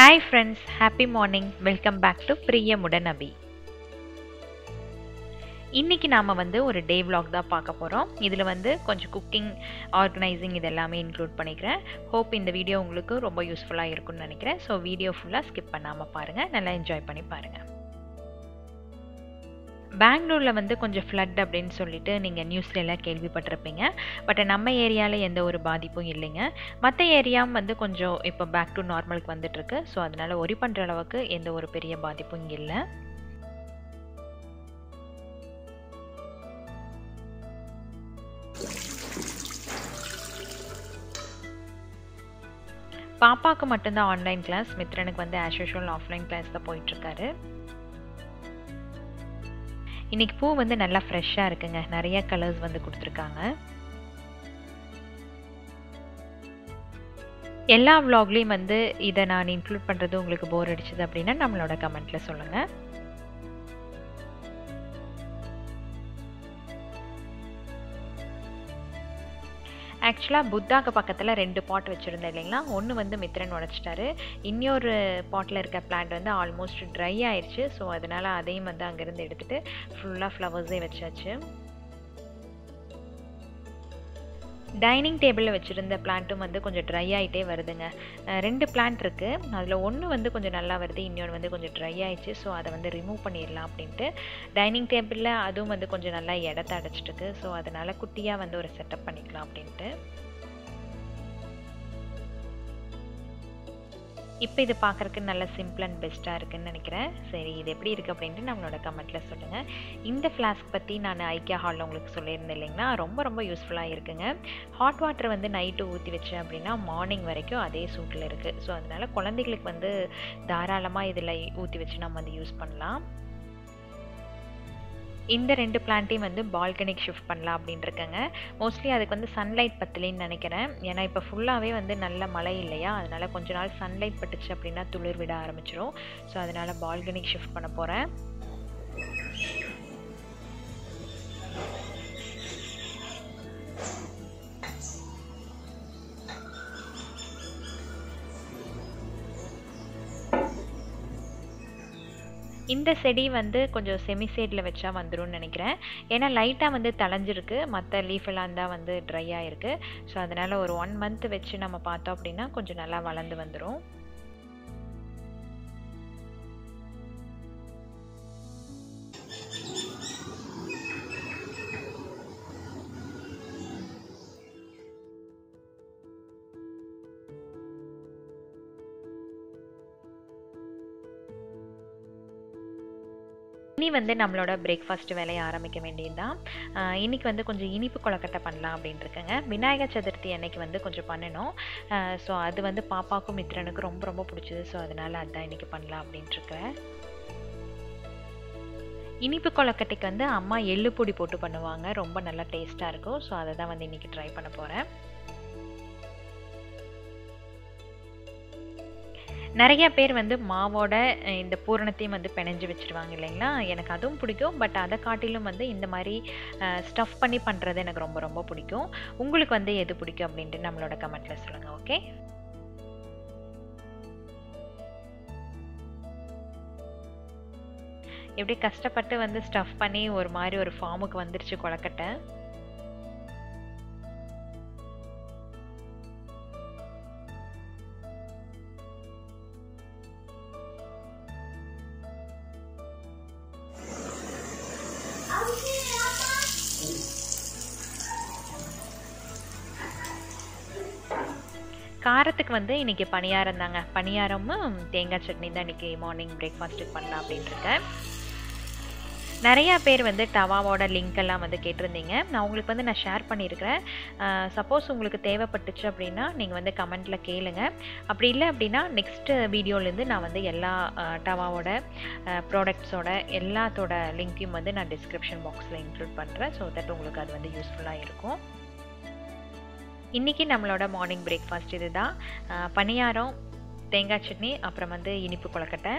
hi friends happy morning welcome back to Priyamudan Abi இன்றைக்கி நாம் வந்து ஒரு டே vlog தான் பார்க்க போகிறோம் இதில் வந்து கொஞ்சம் குக்கிங் ஆர்கனைசிங் இது எல்லாமே இன்க்ளூட் பண்ணிக்கிறேன் ஹோப் இந்த வீடியோ உங்களுக்கு ரொம்ப யூஸ்ஃபுல்லாக இருக்கும்னு நினைக்கிறேன் ஸோ வீடியோ ஃபுல்லாக ஸ்கிப் பண்ணாமல் பாருங்கள் நல்லா என்ஜாய் பண்ணி பாருங்கள் பெங்களூரில் வந்து கொஞ்சம் ஃப்ளட் அப்படின்னு சொல்லிட்டு நீங்கள் நியூஸ்ல எல்லாம் கேள்விப்பட்டிருப்பீங்க பட் நம்ம ஏரியாவில் எந்த ஒரு பாதிப்பும் இல்லைங்க மற்ற ஏரியாவும் வந்து கொஞ்சம் இப்போ பேக் டு நார்மலுக்கு வந்துட்டுருக்கு ஸோ அதனால் ஒரி பண்ணுற அளவுக்கு எந்த ஒரு பெரிய பாதிப்பும் இங்கே இல்லை பாப்பாவுக்கு மட்டும்தான் ஆன்லைன் கிளாஸ் மித்ரனுக்கு வந்து ஆஸ் யூஷுவல் ஆஃப்லைன் கிளாஸ் தான் போயிட்டுருக்காரு இன்னைக்கு பூ வந்து நல்லா ஃப்ரெஷ்ஷாக இருக்குங்க நிறைய கலர்ஸ் வந்து கொடுத்துருக்காங்க எல்லா விலாக்லேயும் வந்து இதை நான் இன்க்ளூட் பண்ணுறது உங்களுக்கு போர் அடிச்சது அப்படின்னா நம்மளோட கமெண்ட்டில் சொல்லுங்கள் ஆக்சுவலாக புத்தாக்கு பக்கத்தில் ரெண்டு பாட் வச்சுருந்தேன் இல்லைங்களா ஒன்று வந்து மித்ரன் உடச்சிட்டாரு இன்னொரு பாட்டில் இருக்க பிளான்ட் வந்து ஆல்மோஸ்ட் ட்ரை ஆயிடுச்சு ஸோ அதனால் அதையும் வந்து அங்கேருந்து எடுத்துகிட்டு ஃபுல்லாக ஃப்ளவர்ஸே வச்சாச்சு டைனிங் டேபிளில் வச்சுருந்த பிளான்ட்டும் வந்து கொஞ்சம் ட்ரை ஆகிட்டே வருதுங்க ரெண்டு பிளான்ட் இருக்குது அதில் ஒன்று வந்து கொஞ்சம் நல்லா வருது இன்னொன்று வந்து கொஞ்சம் ட்ரை ஆயிடுச்சு ஸோ அதை வந்து ரிமூவ் பண்ணிடலாம் அப்படின்ட்டு டைனிங் டேபிளில் அதுவும் வந்து கொஞ்சம் நல்லா இடத்த அடைச்சிட்டுக்கு ஸோ அதனால் குட்டியாக வந்து ஒரு செட்டப் பண்ணிக்கலாம் அப்படின்ட்டு இப்போ இது பார்க்குறக்கு நல்ல சிம்பிள் அண்ட் பெஸ்ட்டாக இருக்குன்னு நினைக்கிறேன் சரி இது எப்படி இருக்குது அப்படின்ட்டு நம்மளோட கமெண்ட்டில் சொல்லுங்கள் இந்த ஃப்ளாஸ்க் பற்றி நான் ஐக்கியா ஹாலில் உங்களுக்கு சொல்லியிருந்தேன் இல்லைங்களா ரொம்ப ரொம்ப யூஸ்ஃபுல்லாக இருக்குங்க ஹாட் வாட்டர் வந்து நைட்டு ஊற்றி வச்சேன் அப்படின்னா மார்னிங் வரைக்கும் அதே சூட்டில் இருக்குது ஸோ அதனால் குழந்தைகளுக்கு வந்து தாராளமாக இதில் ஊற்றி வச்சு நம்ம வந்து யூஸ் பண்ணலாம் இந்த ரெண்டு பிளான்ட்டையும் வந்து பால்கனிக் ஷிஃப்ட் பண்ணலாம் அப்படின்னு இருக்கேங்க மோஸ்ட்லி அதுக்கு வந்து சன்லைட் பத்தலைன்னு நினைக்கிறேன் ஏன்னா இப்போ ஃபுல்லாகவே வந்து நல்ல மழை இல்லையா அதனால் கொஞ்ச நாள் சன்லைட் பட்டுச்சு அப்படின்னா துளிர் விட ஆரம்பிச்சிரும் ஸோ அதனால் பால்கனிக் ஷிஃப்ட் பண்ண போகிறேன் இந்த செடி வந்து கொஞ்சம் செமி சைடில் வச்சா வந்துடும் நினைக்கிறேன் ஏன்னா லைட்டாக வந்து தளைஞ்சிருக்கு மற்ற லீஃப் எல்லாம் தான் வந்து ட்ரை ஆகிருக்கு ஸோ அதனால் ஒரு ஒன் மந்த் வச்சு நம்ம பார்த்தோம் அப்படின்னா கொஞ்சம் நல்லா வளர்ந்து வந்துடும் இனி வந்து நம்மளோட பிரேக்ஃபாஸ்ட் வேலையை ஆரம்பிக்க வேண்டியதுதான் இன்றைக்கி வந்து கொஞ்சம் இனிப்பு கொலக்கட்டை பண்ணலாம் அப்படின்னு இருக்கேங்க விநாயகர் சதுர்த்தி அன்னைக்கு வந்து கொஞ்சம் பண்ணணும் ஸோ அது வந்து பாப்பாவுக்கும் மித்ரனுக்கும் ரொம்ப ரொம்ப பிடிச்சது ஸோ அதனால் அதான் இன்றைக்கி பண்ணலாம் அப்படின்ட்டுருக்கேன் இனிப்பு கொலக்கட்டைக்கு வந்து அம்மா எள்ளு பொடி போட்டு பண்ணுவாங்க ரொம்ப நல்லா டேஸ்ட்டாக இருக்கும் ஸோ அதை தான் வந்து இன்றைக்கி ட்ரை பண்ண போகிறேன் நிறைய பேர் வந்து மாவோட இந்த பூரணத்தையும் வந்து பிணைஞ்சு வச்சுருவாங்க இல்லைங்களா எனக்கு அதுவும் பிடிக்கும் பட் அதை காட்டிலும் வந்து இந்த மாதிரி ஸ்டஃப் பண்ணி பண்ணுறது எனக்கு ரொம்ப ரொம்ப பிடிக்கும் உங்களுக்கு வந்து எது பிடிக்கும் அப்படின்ட்டு நம்மளோட கமெண்ட்டில் சொல்லுங்கள் ஓகே எப்படி கஷ்டப்பட்டு வந்து ஸ்டஃப் பண்ணி ஒரு மாதிரி ஒரு ஃபார்முக்கு வந்துருச்சு கொலக்கட்டை காரத்துக்கு வந்து இன்றைக்கி பணியாரம் தாங்க பணியாரமும் தேங்காய் சட்னி தான் இன்றைக்கி மார்னிங் பிரேக்ஃபாஸ்ட்டுக்கு பண்ணலாம் அப்படின்ட்டுருக்கேன் நிறையா பேர் வந்து டவாவோட லிங்க் எல்லாம் வந்து கேட்டிருந்தீங்க நான் உங்களுக்கு வந்து நான் ஷேர் பண்ணியிருக்கிறேன் சப்போஸ் உங்களுக்கு தேவைப்பட்டுச்சு அப்படின்னா நீங்கள் வந்து கமெண்ட்டில் கேளுங்க அப்படி இல்லை அப்படின்னா நெக்ஸ்ட் வீடியோலேருந்து நான் வந்து எல்லா டவாவோட ப்ராடக்ட்ஸோட எல்லாத்தோட லிங்க்கையும் வந்து நான் டிஸ்கிரிப்ஷன் பாக்ஸில் இன்க்ளூட் பண்ணுறேன் ஸோ தட் உங்களுக்கு அது வந்து யூஸ்ஃபுல்லாக இருக்கும் இன்றைக்கி நம்மளோட மார்னிங் பிரேக்ஃபாஸ்ட் இது தான் பணியாரம் தேங்காய் சட்னி அப்புறம் வந்து இனிப்பு கொலக்கட்டை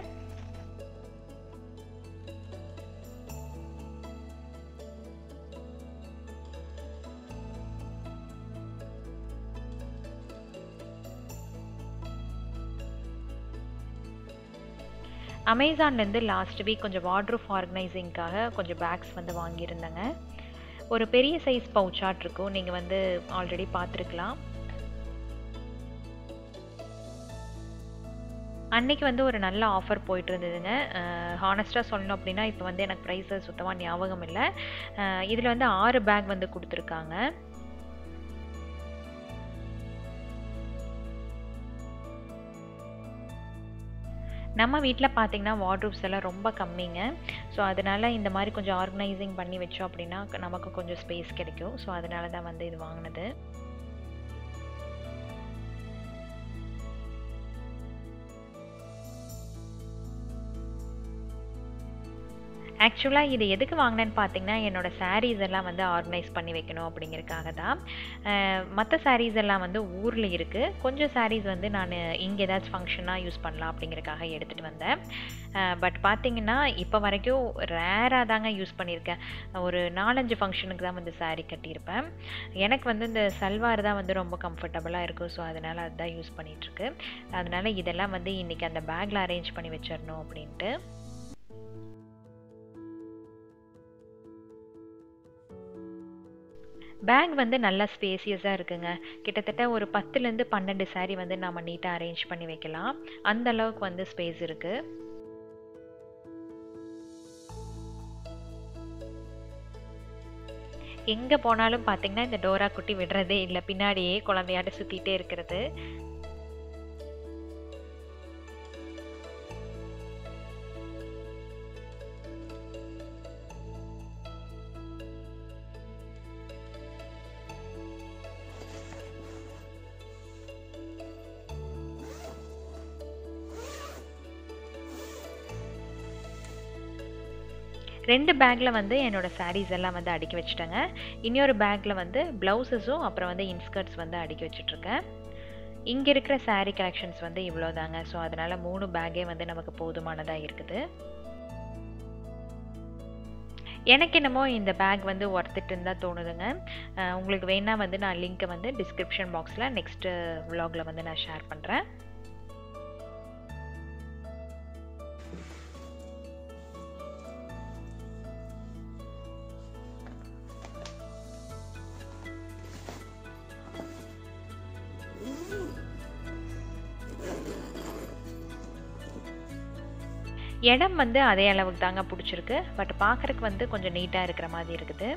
அமேசான்லேருந்து லாஸ்ட் வீக் கொஞ்சம் வார்ட்ரூஃப் ஆர்கனைசிங்க்காக கொஞ்சம் பேக்ஸ் வந்து வாங்கியிருந்தேங்க ஒரு பெரிய சைஸ் பவுச்சாட் இருக்கும் நீங்கள் வந்து ஆல்ரெடி பார்த்துருக்கலாம் அன்னைக்கு வந்து ஒரு நல்ல ஆஃபர் போயிட்டு இருந்ததுங்க ஹானஸ்ட்டாக சொல்லணும் அப்படின்னா இப்போ வந்து எனக்கு ப்ரைஸை சுத்தமாக ஞாபகம் இல்லை இதில் வந்து ஆறு பேக் வந்து கொடுத்துருக்காங்க நம்ம வீட்டில் பார்த்தீங்கன்னா வார்ட்ரூப்ஸ் எல்லாம் ரொம்ப கம்மிங்க ஸோ அதனால் இந்த மாதிரி கொஞ்சம் ஆர்கனைசிங் பண்ணி வச்சோம் அப்படின்னா நமக்கு கொஞ்சம் ஸ்பேஸ் கிடைக்கும் ஸோ அதனால தான் வந்து இது வாங்கினது ஆக்சுவலாக இது எதுக்கு வாங்கினேன்னு பார்த்தீங்கன்னா என்னோடய சாரீஸ் எல்லாம் வந்து ஆர்கனைஸ் பண்ணி வைக்கணும் அப்படிங்கிறதுக்காக தான் மற்ற சாரீஸ் எல்லாம் வந்து ஊரில் இருக்குது கொஞ்சம் சாரீஸ் வந்து நான் இங்கே ஏதாச்சும் ஃபங்க்ஷனாக யூஸ் பண்ணலாம் அப்படிங்கிறதுக்காக எடுத்துகிட்டு வந்தேன் பட் பார்த்தீங்கன்னா இப்போ வரைக்கும் ரேராக தாங்க யூஸ் பண்ணியிருக்கேன் ஒரு நாலஞ்சு ஃபங்க்ஷனுக்கு தான் வந்து சாரீ கட்டியிருப்பேன் எனக்கு வந்து இந்த சல்வார் தான் வந்து ரொம்ப கம்ஃபர்டபுளாக இருக்கும் ஸோ அதனால் அதுதான் யூஸ் பண்ணிகிட்ருக்கு அதனால் இதெல்லாம் வந்து இன்றைக்கி அந்த பேக்கில் அரேஞ்ச் பண்ணி வச்சிடணும் அப்படின்ட்டு பேக் வந்து நல்லா ஸ்பேசியஸாக இருக்குங்க கிட்டத்தட்ட ஒரு பத்துலேருந்து பன்னெண்டு சாரீ வந்து நம்ம நீட்டாக அரேஞ்ச் பண்ணி வைக்கலாம் அந்த அளவுக்கு வந்து ஸ்பேஸ் இருக்குது எங்கே போனாலும் பார்த்தீங்கன்னா இந்த டோரா குட்டி விடுறதே இல்லை பின்னாடியே குழந்தையாட்ட சுற்றிட்டே இருக்கிறது ரெண்டு பேக்கில் வந்து என்னோடய சாரீஸ் எல்லாம் வந்து அடுக்கி வச்சுட்டேங்க இன்னொரு பேக்கில் வந்து ப்ளவுஸஸும் அப்புறம் வந்து இன்ஸ்கர்ட்ஸ் வந்து அடுக்கி வச்சுட்ருக்கேன் இங்கே இருக்கிற சாரீ கலெக்ஷன்ஸ் வந்து இவ்வளோ தாங்க ஸோ அதனால் மூணு பேக்கே வந்து நமக்கு போதுமானதாக இருக்குது எனக்கு என்னமோ இந்த பேக் வந்து ஒர்த்துட்டுன்னு தான் தோணுதுங்க உங்களுக்கு வேணால் வந்து நான் லிங்க்கை வந்து டிஸ்கிரிப்ஷன் பாக்ஸில் நெக்ஸ்ட்டு விலாகில் வந்து நான் ஷேர் பண்ணுறேன் இடம் வந்து அதே அளவுக்கு தாங்க பிடிச்சிருக்கு பட் பார்க்குறக்கு வந்து கொஞ்சம் நீட்டாக இருக்கிற மாதிரி இருக்குது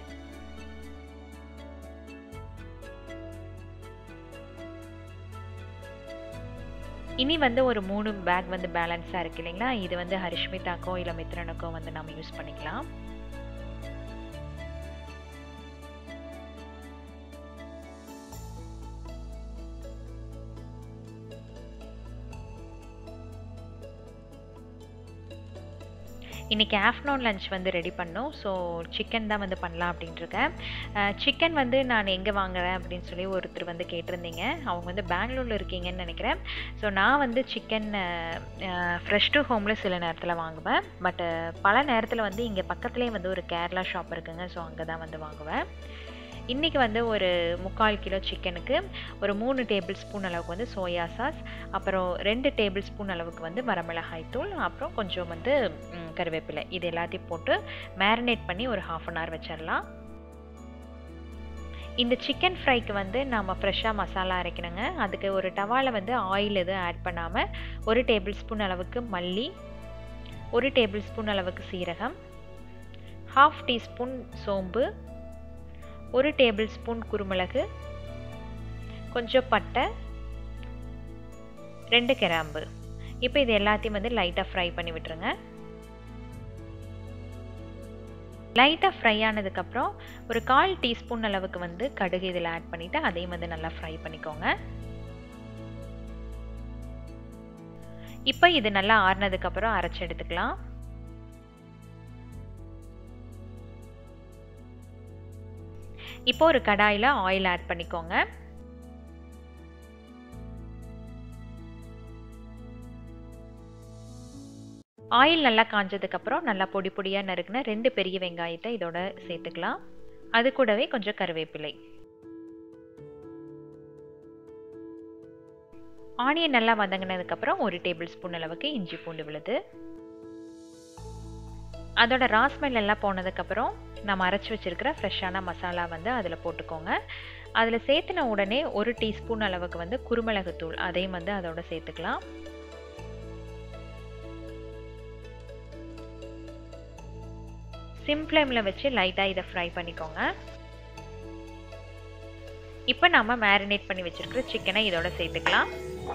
இனி வந்து ஒரு மூணு பேக் வந்து பேலன்ஸாக இருக்கு இல்லைங்களா இது வந்து ஹரிஷ்மிதாக்கோ இல்லை மித்ரனுக்கோ வந்து நம்ம யூஸ் பண்ணிக்கலாம் இன்றைக்கி ஆஃப்டர்நூன் லஞ்ச் வந்து ரெடி பண்ணோம் ஸோ சிக்கன் தான் வந்து பண்ணலாம் அப்படின்ட்டுருக்கேன் சிக்கன் வந்து நான் எங்கே வாங்குறேன் அப்படின்னு சொல்லி ஒருத்தர் வந்து கேட்டிருந்தீங்க அவங்க வந்து பெங்களூரில் இருக்கீங்கன்னு நினைக்கிறேன் ஸோ நான் வந்து சிக்கன் ஃப்ரெஷ் டு ஹோமில் சில நேரத்தில் வாங்குவேன் பட் பல நேரத்தில் வந்து இங்கே பக்கத்துலேயே வந்து ஒரு கேரளா ஷாப் இருக்குங்க ஸோ அங்கே தான் வந்து வாங்குவேன் இன்றைக்கி வந்து ஒரு முக்கால் கிலோ சிக்கனுக்கு ஒரு மூணு டேபிள் ஸ்பூன் அளவுக்கு வந்து சோயா சாஸ் அப்புறம் ரெண்டு டேபிள் ஸ்பூன் அளவுக்கு வந்து வரமிளகாய் தூள் அப்புறம் கொஞ்சம் வந்து கருவேப்பிலை இது எல்லாத்தையும் போட்டு மேரினேட் பண்ணி ஒரு ஹாஃப் அன் ஹவர் வச்சிடலாம் இந்த சிக்கன் ஃப்ரைக்கு வந்து நம்ம ஃப்ரெஷ்ஷாக மசாலா அரைக்கணுங்க அதுக்கு ஒரு டவாவில் வந்து ஆயில் எதுவும் ஆட் பண்ணாமல் ஒரு டேபிள் ஸ்பூன் அளவுக்கு மல்லி ஒரு டேபிள் ஸ்பூன் அளவுக்கு சீரகம் ஹாஃப் டீஸ்பூன் சோம்பு ஒரு டேபிள் ஸ்பூன் குருமிளகு கொஞ்சம் பட்டை ரெண்டு கிராம்பு இப்போ இது எல்லாத்தையும் வந்து லைட்டாக ஃப்ரை பண்ணி விட்டுருங்க லைட்டாக ஃப்ரை ஆனதுக்கப்புறம் ஒரு கால் டீஸ்பூன் அளவுக்கு வந்து கடுகு இதில் ஆட் பண்ணிவிட்டு அதையும் வந்து நல்லா ஃப்ரை பண்ணிக்கோங்க இப்போ இது நல்லா ஆறுனதுக்கப்புறம் அரைச்சி எடுத்துக்கலாம் இப்போ ஒரு கடாயில் ஆயில் ஆட் பண்ணிக்கோங்க ஆயில் நல்லா காஞ்சதுக்கப்புறம் நல்லா பொடி பொடியாக நறுக்குன ரெண்டு பெரிய வெங்காயத்தை இதோட சேர்த்துக்கலாம் அது கூடவே கொஞ்சம் கருவேப்பிலை ஆனியன் நல்லா வதங்கினதுக்கப்புறம் ஒரு டேபிள் ஸ்பூன் அளவுக்கு இஞ்சி பூண்டு விழுது அதோட ரா ஸ்மெல் எல்லாம் போனதுக்கப்புறம் நம்ம அரைச்சி வச்சுருக்கிற ஃப்ரெஷ்ஷான மசாலா வந்து அதில் போட்டுக்கோங்க அதில் சேர்த்துன உடனே ஒரு டீஸ்பூன் அளவுக்கு வந்து குருமிளகுத்தூள் அதையும் வந்து அதோட சேர்த்துக்கலாம் சிம் ஃப்ளேமில் வச்சு லைட்டாக இதை ஃப்ரை பண்ணிக்கோங்க இப்போ நம்ம மேரினேட் பண்ணி வச்சுருக்கிற சிக்கனை இதோட சேர்த்துக்கலாம்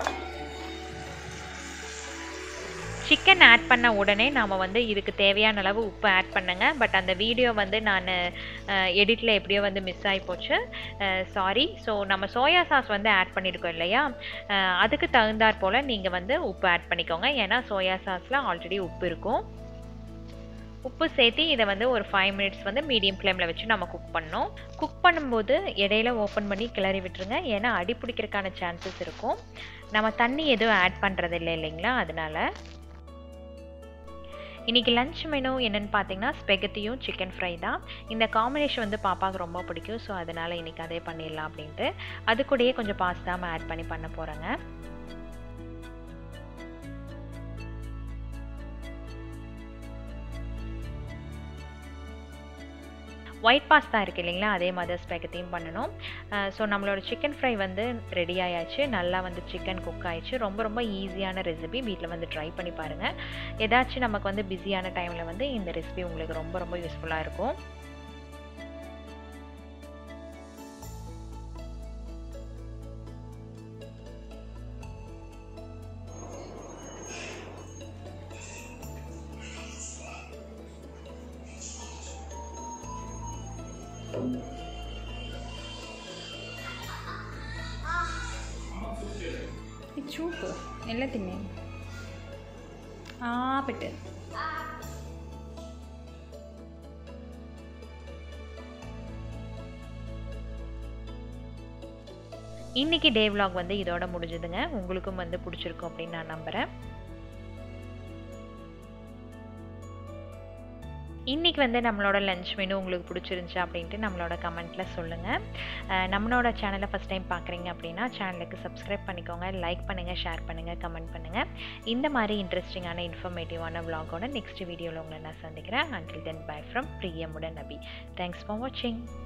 சிக்கன் ஆட் பண்ண உடனே நாம் வந்து இதுக்கு தேவையான அளவு உப்பு ஆட் பண்ணுங்க பட் அந்த வீடியோ வந்து நான் எடிட்டில் எப்படியோ வந்து மிஸ் ஆகி போச்சு சாரி ஸோ நம்ம சோயா சாஸ் வந்து ஆட் பண்ணியிருக்கோம் இல்லையா அதுக்கு தகுந்தாற் போல் நீங்கள் வந்து உப்பு ஆட் பண்ணிக்கோங்க ஏன்னா சோயா சாஸில் ஆல்ரெடி உப்பு இருக்கும் உப்பு சேர்த்து இதை வந்து ஒரு ஃபைவ் மினிட்ஸ் வந்து மீடியம் ஃப்ளேமில் வச்சு நம்ம குக் பண்ணோம் குக் பண்ணும்போது இடையில ஓப்பன் பண்ணி கிளறி விட்டுருங்க ஏன்னா அடி பிடிக்கிறதுக்கான சான்சஸ் இருக்கும் நம்ம தண்ணி எதுவும் ஆட் பண்ணுறது இல்லை இல்லைங்களா அதனால் இன்றைக்கி லன்ச் மெனு என்னென்னு பார்த்தீங்கன்னா ஸ்பெகத்தியும் சிக்கன் ஃப்ரை தான் இந்த காம்பினேஷன் வந்து பாப்பாவுக்கு ரொம்ப பிடிக்கும் ஸோ அதனால் இன்றைக்கி அதே பண்ணிடலாம் அப்படின்ட்டு அது கூடயே கொஞ்சம் பாஸ்தாவும் ஆட் பண்ணி பண்ண போகிறேங்க ஒயிட் பாஸ்தா இருக்குது இல்லைங்களா அதே மாதிரி ஸ்பெகத்தையும் பண்ணணும் ஸோ நம்மளோட சிக்கன் ஃப்ரை வந்து ரெடி ஆயாச்சு நல்லா வந்து சிக்கன் குக் ஆயிடுச்சு ரொம்ப ரொம்ப ஈஸியான ரெசிபி வீட்டில் வந்து ட்ரை பண்ணி பாருங்கள் ஏதாச்சும் நமக்கு வந்து பிஸியான டைமில் வந்து இந்த ரெசிபி உங்களுக்கு ரொம்ப ரொம்ப யூஸ்ஃபுல்லாக இருக்கும் చూపు ఎలా తిన్నాయి పెట్టు இன்றைக்கி டே விலாக் வந்து இதோட முடிஞ்சுதுங்க உங்களுக்கும் வந்து பிடிச்சிருக்கும் அப்படின்னு நான் நம்புகிறேன் இன்றைக்கி வந்து நம்மளோட லஞ்ச் மெனு உங்களுக்கு பிடிச்சிருந்துச்சு அப்படின்ட்டு நம்மளோட கமெண்ட்டில் சொல்லுங்கள் நம்மளோட சேனலை ஃபஸ்ட் டைம் பார்க்குறீங்க அப்படின்னா சேனலுக்கு சப்ஸ்கிரைப் பண்ணிக்கோங்க லைக் பண்ணுங்கள் ஷேர் பண்ணுங்கள் கமெண்ட் பண்ணுங்கள் இந்த மாதிரி இன்ட்ரெஸ்டிங்கான இன்ஃபர்மேட்டிவான விலாகோட நெக்ஸ்ட் வீடியோவில் உங்களை நான் சந்திக்கிறேன் until then bye from Priyamudan Abi thanks for வாட்சிங்